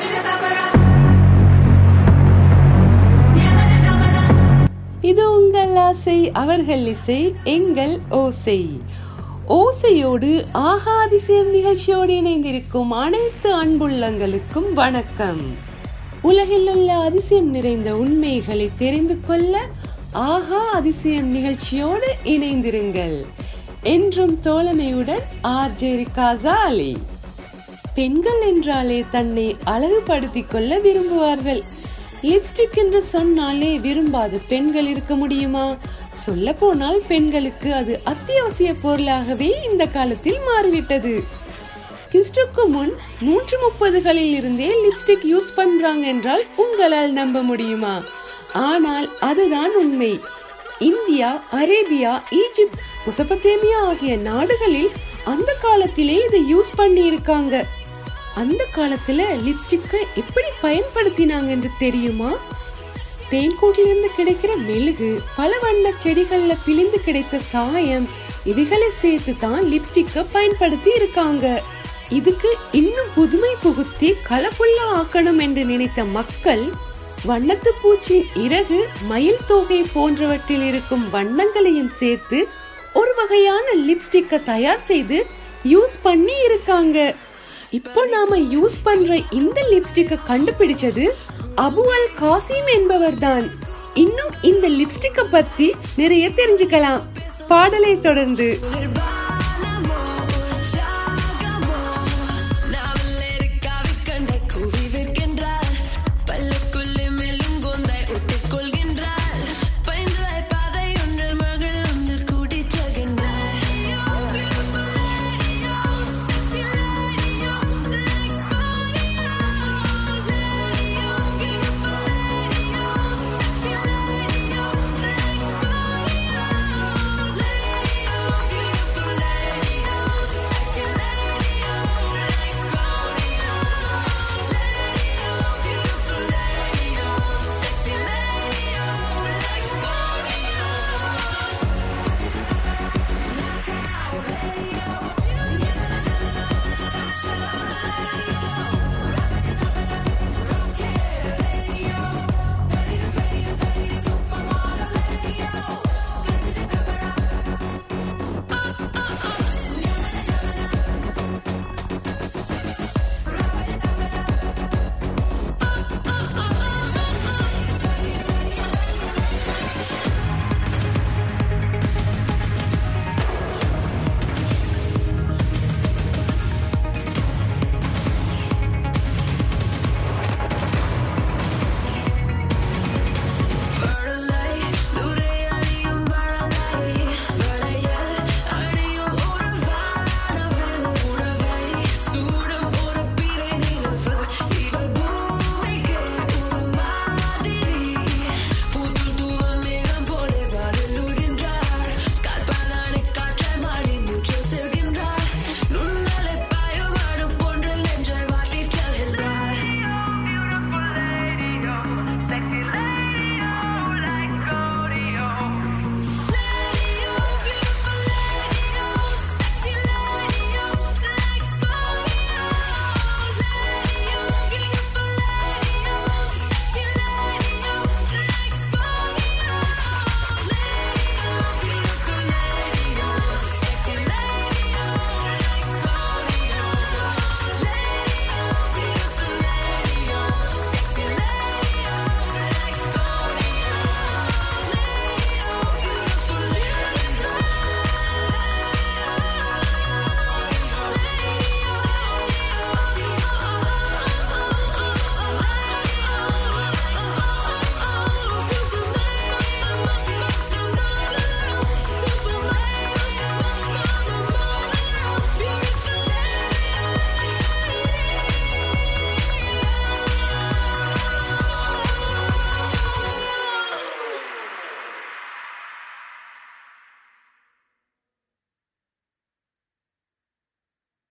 இது உங்கள் ஆசை அவர்கள் இசை எங்கள் ஓசை ஓசையோடு ஆஹா அதிசயம் நிகழ்ச்சியோடு இணைந்திருக்கும் அனைத்து அன்புள்ளங்களுக்கும் வணக்கம் உலகில் உள்ள அதிசயம் நிறைந்த உண்மைகளை தெரிந்து கொள்ள ஆஹா அதிசயம் நிகழ்ச்சியோடு இணைந்திருங்கள் என்றும் தோழமையுடன் ஆர்ஜே காசாலி பெண்கள் என்றாலே தன்னை அழகுபடுத்திக் கொள்ள விரும்புவார்கள் லிப்ஸ்டிக் என்று சொன்னாலே விரும்பாத பெண்கள் இருக்க முடியுமா சொல்ல போனால் பெண்களுக்கு அது அத்தியாவசிய பொருளாகவே இந்த காலத்தில் மாறிவிட்டது கிறிஸ்டுக்கு முன் நூற்று முப்பதுகளில் இருந்தே லிப்ஸ்டிக் யூஸ் பண்றாங்க என்றால் உங்களால் நம்ப முடியுமா ஆனால் அதுதான் உண்மை இந்தியா அரேபியா ஈஜிப்ட் முசபத்தேமியா ஆகிய நாடுகளில் அந்த காலத்திலே இதை யூஸ் பண்ணி இருக்காங்க அந்த காலத்துல லிப்ஸ்டிக்கை எப்படி பயன்படுத்தினாங்க என்று தெரியுமா தேன்கூட்டிலிருந்து கிடைக்கிற மெழுகு பல வண்ண செடிகள்ல பிழிந்து கிடைத்த சாயம் இதுகளை சேர்த்து தான் லிப்ஸ்டிக்கை பயன்படுத்தி இருக்காங்க இதுக்கு இன்னும் புதுமை புகுத்தி கலர்ஃபுல்லா ஆக்கணும் என்று நினைத்த மக்கள் வண்ணத்து பூச்சியின் இறகு மயில் தொகை போன்றவற்றில் இருக்கும் வண்ணங்களையும் சேர்த்து ஒரு வகையான லிப்ஸ்டிக்கை தயார் செய்து யூஸ் பண்ணி இருக்காங்க இப்போ நாம யூஸ் பண்ற இந்த லிப்ஸ்டிக்கை கண்டுபிடிச்சது அபு அல் காசிம் என்பவர் தான் இன்னும் இந்த லிப்ஸ்டிக்கை பத்தி நிறைய தெரிஞ்சுக்கலாம் பாடலை தொடர்ந்து